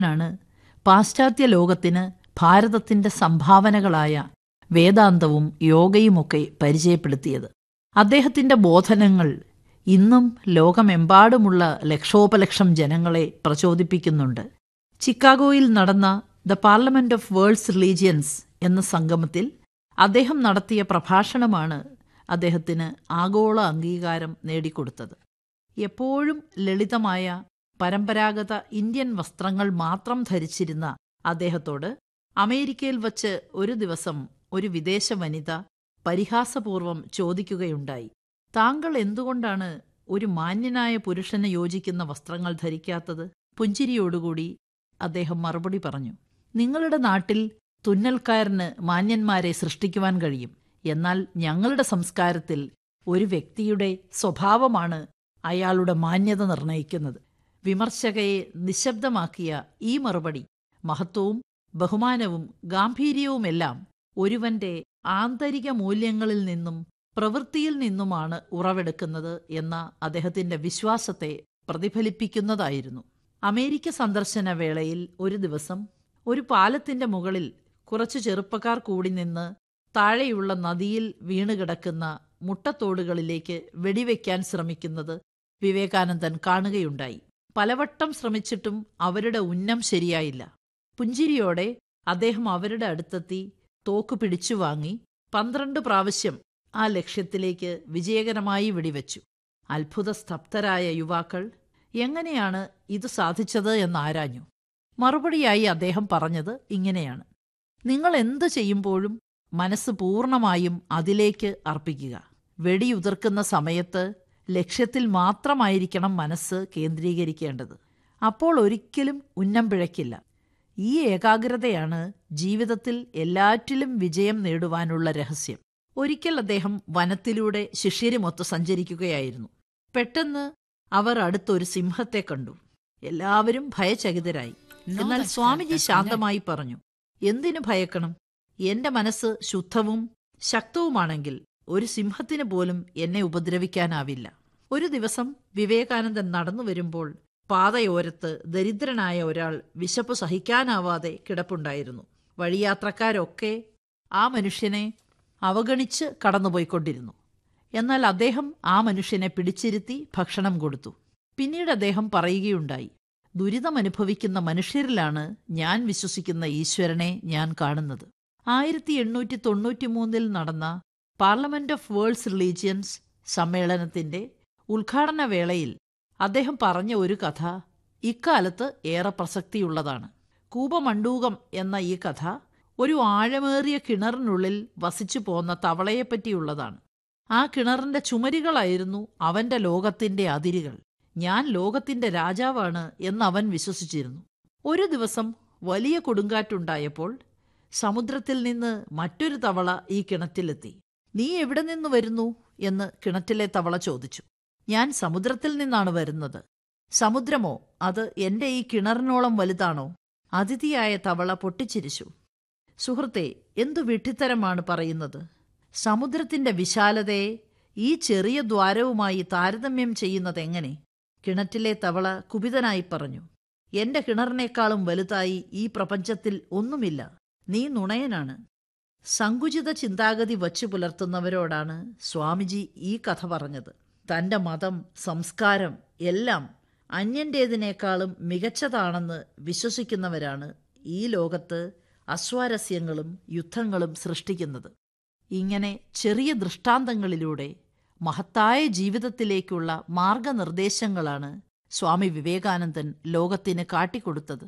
ആണ് പാശ്ചാത്യ ലോകത്തിന് ഭാരതത്തിന്റെ സംഭാവനകളായ വേദാന്തവും യോഗയുമൊക്കെ പരിചയപ്പെടുത്തിയത് അദ്ദേഹത്തിന്റെ ബോധനങ്ങൾ ഇന്നും ലോകമെമ്പാടുമുള്ള ലക്ഷോപലക്ഷം ജനങ്ങളെ പ്രചോദിപ്പിക്കുന്നുണ്ട് ചിക്കാഗോയിൽ നടന്ന the parliament of world's religions എന്ന സംഗമത്തിൽ അദ്ദേഹം നടത്തിയ പ്രഭാഷണമാണ് അദ്ദേഹത്തിന് ആഗോള അംഗീകാരം നേടിക്കൊടുത്തത് എപ്പോഴും ലളിതമായ പരമ്പരാഗത ഇന്ത്യൻ വസ്ത്രങ്ങൾ മാത്രം ധരിച്ചിരുന്ന അദ്ദേഹത്തോട് അമേരിക്കയിൽ വച്ച് ഒരു ദിവസം ഒരു വിദേശ വനിത പരിഹാസപൂർവം ചോദിക്കുകയുണ്ടായി താങ്കൾ എന്തുകൊണ്ടാണ് ഒരു മാന്യനായ പുരുഷന് യോജിക്കുന്ന വസ്ത്രങ്ങൾ ധരിക്കാത്തത് പുഞ്ചിരിയോടുകൂടി അദ്ദേഹം മറുപടി പറഞ്ഞു നിങ്ങളുടെ നാട്ടിൽ തുന്നൽക്കാരന് മാന്യന്മാരെ സൃഷ്ടിക്കുവാൻ കഴിയും എന്നാൽ ഞങ്ങളുടെ സംസ്കാരത്തിൽ ഒരു വ്യക്തിയുടെ സ്വഭാവമാണ് അയാളുടെ മാന്യത നിർണയിക്കുന്നത് വിമർശകയെ നിശബ്ദമാക്കിയ ഈ മറുപടി മഹത്വവും ബഹുമാനവും ഗാംഭീര്യവുമെല്ലാം ഒരുവന്റെ ആന്തരിക മൂല്യങ്ങളിൽ നിന്നും പ്രവൃത്തിയിൽ നിന്നുമാണ് ഉറവെടുക്കുന്നത് എന്ന അദ്ദേഹത്തിന്റെ വിശ്വാസത്തെ പ്രതിഫലിപ്പിക്കുന്നതായിരുന്നു അമേരിക്ക സന്ദർശന വേളയിൽ ഒരു ദിവസം ഒരു പാലത്തിന്റെ മുകളിൽ കുറച്ചു ചെറുപ്പക്കാർ കൂടി നിന്ന് താഴെയുള്ള നദിയിൽ വീണുകിടക്കുന്ന മുട്ടത്തോടുകളിലേക്ക് വെടിവെക്കാൻ ശ്രമിക്കുന്നത് വിവേകാനന്ദൻ കാണുകയുണ്ടായി പലവട്ടം ശ്രമിച്ചിട്ടും അവരുടെ ഉന്നം ശരിയായില്ല പുഞ്ചിരിയോടെ അദ്ദേഹം അവരുടെ അടുത്തെത്തി തോക്ക് പിടിച്ചു വാങ്ങി പന്ത്രണ്ട് പ്രാവശ്യം ആ ലക്ഷ്യത്തിലേക്ക് വിജയകരമായി വെടിവെച്ചു അത്ഭുത സ്തബ്ധരായ യുവാക്കൾ എങ്ങനെയാണ് ഇത് സാധിച്ചത് എന്നാരാഞ്ഞു മറുപടിയായി അദ്ദേഹം പറഞ്ഞത് ഇങ്ങനെയാണ് നിങ്ങൾ എന്തു ചെയ്യുമ്പോഴും മനസ്സ് പൂർണ്ണമായും അതിലേക്ക് അർപ്പിക്കുക വെടിയുതിർക്കുന്ന സമയത്ത് ലക്ഷ്യത്തിൽ മാത്രമായിരിക്കണം മനസ്സ് കേന്ദ്രീകരിക്കേണ്ടത് അപ്പോൾ ഒരിക്കലും ഉന്നം പിഴയ്ക്കില്ല ഈ ഏകാഗ്രതയാണ് ജീവിതത്തിൽ എല്ലാറ്റിലും വിജയം നേടുവാനുള്ള രഹസ്യം ഒരിക്കൽ അദ്ദേഹം വനത്തിലൂടെ ശിഷ്യരുമൊത്ത് സഞ്ചരിക്കുകയായിരുന്നു പെട്ടെന്ന് അവർ അടുത്തൊരു സിംഹത്തെ കണ്ടു എല്ലാവരും ഭയചകിതരായി എന്നാൽ സ്വാമിജി ശാന്തമായി പറഞ്ഞു എന്തിനു ഭയക്കണം എന്റെ മനസ്സ് ശുദ്ധവും ശക്തവുമാണെങ്കിൽ ഒരു സിംഹത്തിന് പോലും എന്നെ ഉപദ്രവിക്കാനാവില്ല ഒരു ദിവസം വിവേകാനന്ദൻ നടന്നു വരുമ്പോൾ പാതയോരത്ത് ദരിദ്രനായ ഒരാൾ വിശപ്പ് സഹിക്കാനാവാതെ കിടപ്പുണ്ടായിരുന്നു വഴിയാത്രക്കാരൊക്കെ ആ മനുഷ്യനെ അവഗണിച്ച് കടന്നുപോയിക്കൊണ്ടിരുന്നു എന്നാൽ അദ്ദേഹം ആ മനുഷ്യനെ പിടിച്ചിരുത്തി ഭക്ഷണം കൊടുത്തു പിന്നീട് അദ്ദേഹം പറയുകയുണ്ടായി ദുരിതമനുഭവിക്കുന്ന മനുഷ്യരിലാണ് ഞാൻ വിശ്വസിക്കുന്ന ഈശ്വരനെ ഞാൻ കാണുന്നത് ആയിരത്തി എണ്ണൂറ്റി തൊണ്ണൂറ്റിമൂന്നിൽ നടന്ന പാർലമെന്റ് ഓഫ് വേൾഡ്സ് റിലീജിയൻസ് സമ്മേളനത്തിന്റെ ഉദ്ഘാടന വേളയിൽ അദ്ദേഹം പറഞ്ഞ ഒരു കഥ ഇക്കാലത്ത് ഏറെ പ്രസക്തിയുള്ളതാണ് കൂപമണ്ടൂകം എന്ന ഈ കഥ ഒരു ആഴമേറിയ കിണറിനുള്ളിൽ വസിച്ചു പോന്ന തവളയെപ്പറ്റിയുള്ളതാണ് ആ കിണറിന്റെ ചുമരുകളായിരുന്നു അവന്റെ ലോകത്തിന്റെ അതിരുകൾ ഞാൻ ലോകത്തിന്റെ രാജാവാണ് എന്ന് അവൻ വിശ്വസിച്ചിരുന്നു ഒരു ദിവസം വലിയ കൊടുങ്കാറ്റുണ്ടായപ്പോൾ സമുദ്രത്തിൽ നിന്ന് മറ്റൊരു തവള ഈ കിണറ്റിലെത്തി നീ എവിടെ നിന്ന് വരുന്നു എന്ന് കിണറ്റിലെ തവള ചോദിച്ചു ഞാൻ സമുദ്രത്തിൽ നിന്നാണ് വരുന്നത് സമുദ്രമോ അത് എന്റെ ഈ കിണറിനോളം വലുതാണോ അതിഥിയായ തവള പൊട്ടിച്ചിരിച്ചു സുഹൃത്തെ എന്തു വിട്ടിത്തരമാണ് പറയുന്നത് സമുദ്രത്തിന്റെ വിശാലതയെ ഈ ചെറിയ ദ്വാരവുമായി താരതമ്യം ചെയ്യുന്നതെങ്ങനെ കിണറ്റിലെ തവള കുപിതനായി പറഞ്ഞു എന്റെ കിണറിനേക്കാളും വലുതായി ഈ പ്രപഞ്ചത്തിൽ ഒന്നുമില്ല നീ നുണയനാണ് സങ്കുചിത ചിന്താഗതി വച്ചു പുലർത്തുന്നവരോടാണ് സ്വാമിജി ഈ കഥ പറഞ്ഞത് തന്റെ മതം സംസ്കാരം എല്ലാം അന്യന്റേതിനേക്കാളും മികച്ചതാണെന്ന് വിശ്വസിക്കുന്നവരാണ് ഈ ലോകത്ത് അസ്വാരസ്യങ്ങളും യുദ്ധങ്ങളും സൃഷ്ടിക്കുന്നത് ഇങ്ങനെ ചെറിയ ദൃഷ്ടാന്തങ്ങളിലൂടെ മഹത്തായ ജീവിതത്തിലേക്കുള്ള മാർഗനിർദ്ദേശങ്ങളാണ് സ്വാമി വിവേകാനന്ദൻ ലോകത്തിന് കാട്ടിക്കൊടുത്തത്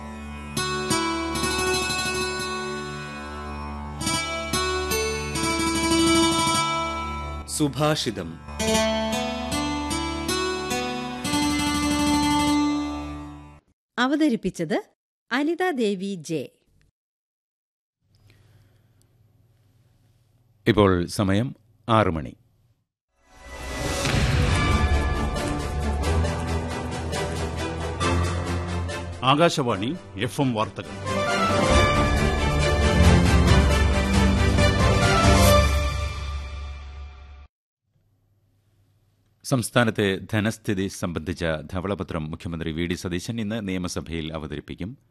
സുഭാഷിതം അവതരിപ്പിച്ചത് അനിതാദേവി ജെ ഇപ്പോൾ സമയം ആറ് മണി ആകാശവാണി എഫ് എം വാർത്തകൾ സംസ്ഥാനത്തെ ധനസ്ഥിതി സംബന്ധിച്ച ധവളപത്രം മുഖ്യമന്ത്രി വി ഡി സതീശൻ ഇന്ന് നിയമസഭയിൽ അവതരിപ്പിക്കും